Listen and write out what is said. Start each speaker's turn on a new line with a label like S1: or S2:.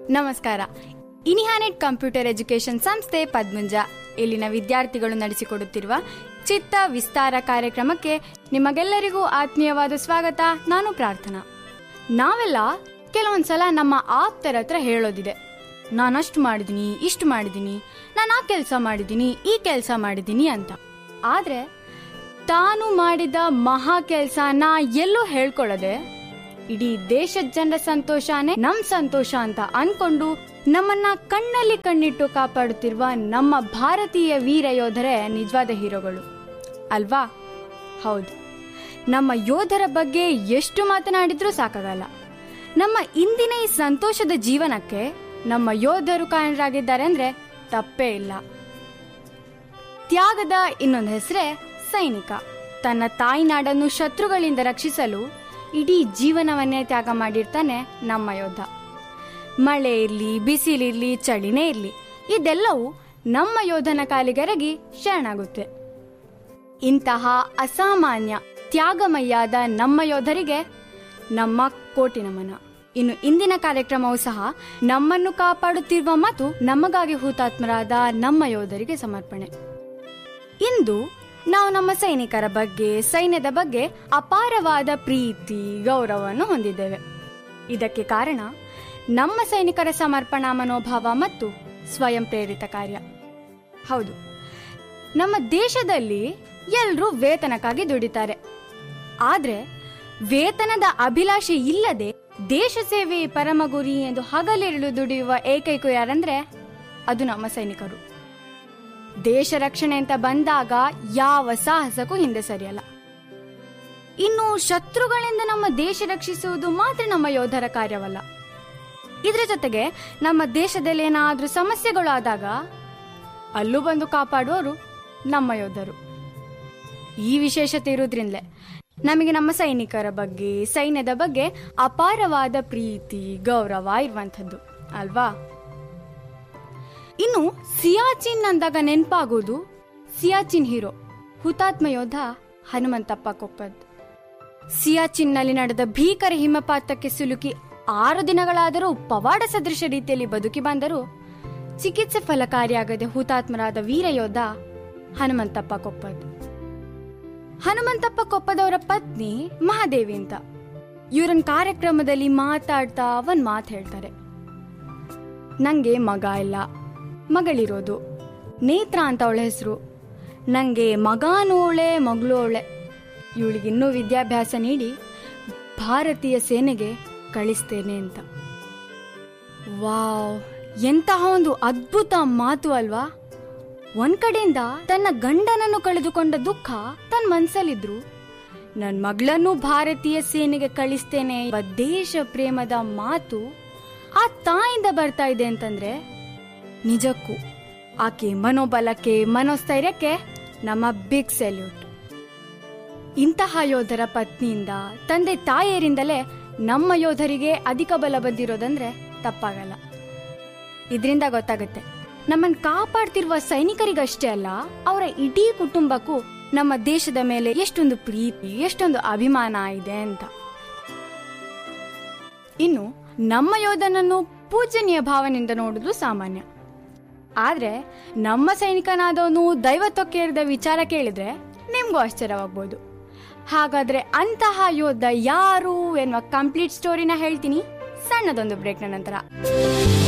S1: ನಮಸ್ಕಾರ ಇನಿಹಾನೆಟ್ computer education ಸಂಸ್ಥೆ ಪದ್ಮುಂಜ ಇಲ್ಲಿನ ವಿದ್ಯಾರ್ಥಿಗಳು ನಡೆಸಿಕೊಡುತ್ತಿರುವ ಚಿತ್ತ ವಿಸ್ತಾರ ಕಾರ್ಯಕ್ರಮಕ್ಕೆ ನಿಮಗೆಲ್ಲರಿಗೂ ಆತ್ಮೀಯವಾದ ಸ್ವಾಗತ ನಾನು ಪ್ರಾರ್ಥನಾ ನಾವೆಲ್ಲ ಕೆಲವೊಂದ್ಸಲ ನಮ್ಮ ಆಪ್ತರ ಹತ್ರ ಹೇಳೋದಿದೆ ನಾನಷ್ಟು ಮಾಡಿದ್ದೀನಿ ಇಷ್ಟು ಮಾಡಿದ್ದೀನಿ ನಾನು ಆ ಕೆಲಸ ಮಾಡಿದ್ದೀನಿ ಈ ಕೆಲಸ ಮಾಡಿದ್ದೀನಿ ಅಂತ ಆದ್ರೆ ತಾನು ಮಾಡಿದ ಮಹಾ ಕೆಲ್ಸನ ಎಲ್ಲೂ ಹೇಳ್ಕೊಳ್ಳದೆ ಇಡೀ ದೇಶದ ಜನರ ಸಂತೋಷನೇ ನಮ್ ಸಂತೋಷ ಅಂತ ಅನ್ಕೊಂಡು ನಮ್ಮನ್ನ ಕಣ್ಣಲ್ಲಿ ಕಣ್ಣಿಟ್ಟು ಕಾಪಾಡುತ್ತಿರುವ ನಮ್ಮ ಭಾರತೀಯ ವೀರ ಯೋಧರೇ ನಿಜವಾದ ಹೀರೋಗಳು ಅಲ್ವಾ ಹೌದು ನಮ್ಮ ಯೋಧರ ಬಗ್ಗೆ ಎಷ್ಟು ಮಾತನಾಡಿದ್ರೂ ಸಾಕಾಗಲ್ಲ ನಮ್ಮ ಇಂದಿನ ಈ ಸಂತೋಷದ ಜೀವನಕ್ಕೆ ನಮ್ಮ ಯೋಧರು ಕಾರಣರಾಗಿದ್ದಾರೆ ಅಂದ್ರೆ ತಪ್ಪೇ ಇಲ್ಲ ತ್ಯಾಗದ ಇನ್ನೊಂದು ಹೆಸರೇ ಸೈನಿಕ ತನ್ನ ತಾಯ್ನಾಡನ್ನು ಶತ್ರುಗಳಿಂದ ರಕ್ಷಿಸಲು ಇಡೀ ಜೀವನವನ್ನೇ ತ್ಯಾಗ ಮಾಡಿರ್ತಾನೆ ನಮ್ಮ ಯೋಧ ಮಳೆ ಇರ್ಲಿ ಬಿಸಿಲಿರ್ಲಿ ಚಳಿನೇ ಇರ್ಲಿ ಇದೆಲ್ಲವೂ ನಮ್ಮ ಯೋಧನ ಕಾಲಿಗೆರಗಿ ಶರಣಾಗುತ್ತೆ ಇಂತಹ ಅಸಾಮಾನ್ಯ ತ್ಯಾಗಮಯ್ಯಾದ ನಮ್ಮ ಯೋಧರಿಗೆ ನಮ್ಮ ಕೋಟಿ ನಮನ ಇನ್ನು ಇಂದಿನ ಕಾರ್ಯಕ್ರಮವೂ ಸಹ ನಮ್ಮನ್ನು ಕಾಪಾಡುತ್ತಿರುವ ಮತ್ತು ನಮಗಾಗಿ ಹುತಾತ್ಮರಾದ ನಮ್ಮ ಯೋಧರಿಗೆ ಸಮರ್ಪಣೆ ಇಂದು ನಾವು ನಮ್ಮ ಸೈನಿಕರ ಬಗ್ಗೆ ಸೈನ್ಯದ ಬಗ್ಗೆ ಅಪಾರವಾದ ಪ್ರೀತಿ ಗೌರವವನ್ನು ಹೊಂದಿದ್ದೇವೆ ಇದಕ್ಕೆ ಕಾರಣ ನಮ್ಮ ಸೈನಿಕರ ಸಮರ್ಪಣಾ ಮನೋಭಾವ ಮತ್ತು ಸ್ವಯಂ ಪ್ರೇರಿತ ಕಾರ್ಯ ಹೌದು ನಮ್ಮ ದೇಶದಲ್ಲಿ ಎಲ್ಲರೂ ವೇತನಕ್ಕಾಗಿ ದುಡಿತಾರೆ ಆದ್ರೆ ವೇತನದ ಅಭಿಲಾಷೆ ಇಲ್ಲದೆ ದೇಶ ಸೇವೆ ಪರಮ ಗುರಿ ಎಂದು ಹಗಲಿರುಳು ದುಡಿಯುವ ಏಕೈಕ ಯಾರಂದ್ರೆ ಅದು ನಮ್ಮ ಸೈನಿಕರು ದೇಶ ರಕ್ಷಣೆ ಅಂತ ಬಂದಾಗ ಯಾವ ಸಾಹಸಕ್ಕೂ ಹಿಂದೆ ಸರಿಯಲ್ಲ ಇನ್ನು ಶತ್ರುಗಳಿಂದ ನಮ್ಮ ದೇಶ ರಕ್ಷಿಸುವುದು ಮಾತ್ರ ನಮ್ಮ ಯೋಧರ ಕಾರ್ಯವಲ್ಲ ಇದರ ಜೊತೆಗೆ ನಮ್ಮ ದೇಶದಲ್ಲಿ ಏನಾದ್ರೂ ಸಮಸ್ಯೆಗಳು ಆದಾಗ ಅಲ್ಲೂ ಬಂದು ಕಾಪಾಡುವವರು ನಮ್ಮ ಯೋಧರು ಈ ವಿಶೇಷತೆ ಇರುವುದ್ರಿಂದಲೇ ನಮಗೆ ನಮ್ಮ ಸೈನಿಕರ ಬಗ್ಗೆ ಸೈನ್ಯದ ಬಗ್ಗೆ ಅಪಾರವಾದ ಪ್ರೀತಿ ಗೌರವ ಇರುವಂಥದ್ದು ಅಲ್ವಾ ಇನ್ನು ಸಿಯಾಚಿನ್ ಅಂದಾಗ ನೆನಪಾಗೋದು ಸಿಯಾಚಿನ್ ಹೀರೋ ಹುತಾತ್ಮ ಯೋಧ ಹನುಮಂತಪ್ಪ ಕೊಪ್ಪದ್ ಸಿಯಾಚಿನ್ನಲ್ಲಿ ನಡೆದ ಭೀಕರ ಹಿಮಪಾತಕ್ಕೆ ಸಿಲುಕಿ ಆರು ದಿನಗಳಾದರೂ ಪವಾಡ ಸದೃಶ ರೀತಿಯಲ್ಲಿ ಬದುಕಿ ಬಂದರೂ ಚಿಕಿತ್ಸೆ ಫಲಕಾರಿಯಾಗದೆ ಹುತಾತ್ಮರಾದ ವೀರ ಯೋಧ ಹನುಮಂತಪ್ಪ ಕೊಪ್ಪದ್ ಹನುಮಂತಪ್ಪ ಕೊಪ್ಪದವರ ಪತ್ನಿ ಮಹಾದೇವಿ ಅಂತ ಇವರನ್ ಕಾರ್ಯಕ್ರಮದಲ್ಲಿ ಮಾತಾಡ್ತಾ ಒಂದ್ ಮಾತು ಹೇಳ್ತಾರೆ ನಂಗೆ ಮಗ ಇಲ್ಲ ಮಗಳಿರೋದು ನೇತ್ರ ಅಂತ ಅವಳ ಹೆಸರು ನಂಗೆ ಮಗಾನು ಅವಳೆ ಮಗಳು ಅವಳೆ ಇವಳಿಗಿನ್ನೂ ವಿದ್ಯಾಭ್ಯಾಸ ನೀಡಿ ಭಾರತೀಯ ಸೇನೆಗೆ ಕಳಿಸ್ತೇನೆ ಅಂತ ವಾವ್ ಎಂತಹ ಒಂದು ಅದ್ಭುತ ಮಾತು ಅಲ್ವಾ ಒಂದ್ ಕಡೆಯಿಂದ ತನ್ನ ಗಂಡನನ್ನು ಕಳೆದುಕೊಂಡ ದುಃಖ ತನ್ನ ಮನ್ಸಲ್ಲಿದ್ರು ನನ್ ಮಗಳನ್ನೂ ಭಾರತೀಯ ಸೇನೆಗೆ ಕಳಿಸ್ತೇನೆ ಎಂಬ ದೇಶ ಪ್ರೇಮದ ಮಾತು ಆ ತಾಯಿಂದ ಬರ್ತಾ ಇದೆ ಅಂತಂದ್ರೆ ನಿಜಕ್ಕೂ ಆಕೆ ಮನೋಬಲಕ್ಕೆ ಮನೋಸ್ಥೈರ್ಯಕ್ಕೆ ನಮ್ಮ ಬಿಗ್ ಸೆಲ್ಯೂಟ್ ಇಂತಹ ಯೋಧರ ಪತ್ನಿಯಿಂದ ತಂದೆ ತಾಯಿಯರಿಂದಲೇ ನಮ್ಮ ಯೋಧರಿಗೆ ಅಧಿಕ ಬಲ ಬಂದಿರೋದಂದ್ರೆ ತಪ್ಪಾಗಲ್ಲ ಇದರಿಂದ ಗೊತ್ತಾಗುತ್ತೆ ನಮ್ಮನ್ನ ಕಾಪಾಡ್ತಿರುವ ಸೈನಿಕರಿಗಷ್ಟೇ ಅಲ್ಲ ಅವರ ಇಡೀ ಕುಟುಂಬಕ್ಕೂ ನಮ್ಮ ದೇಶದ ಮೇಲೆ ಎಷ್ಟೊಂದು ಪ್ರೀತಿ ಎಷ್ಟೊಂದು ಅಭಿಮಾನ ಇದೆ ಅಂತ ಇನ್ನು ನಮ್ಮ ಯೋಧನನ್ನು ಪೂಜನೀಯ ಭಾವನೆಯಿಂದ ನೋಡುವುದು ಸಾಮಾನ್ಯ ಆದ್ರೆ ನಮ್ಮ ಸೈನಿಕನಾದವನು ದೈವತ್ವಕ್ಕೇರಿದ ವಿಚಾರ ಕೇಳಿದ್ರೆ ನಿಮ್ಗೂ ಆಶ್ಚರ್ಯವಾಗ್ಬೋದು ಹಾಗಾದ್ರೆ ಅಂತಹ ಯೋಧ ಯಾರು ಎನ್ನುವ ಕಂಪ್ಲೀಟ್ ಸ್ಟೋರಿನ ಹೇಳ್ತೀನಿ ಸಣ್ಣದೊಂದು ಬ್ರೇಕ್ನ ನಂತರ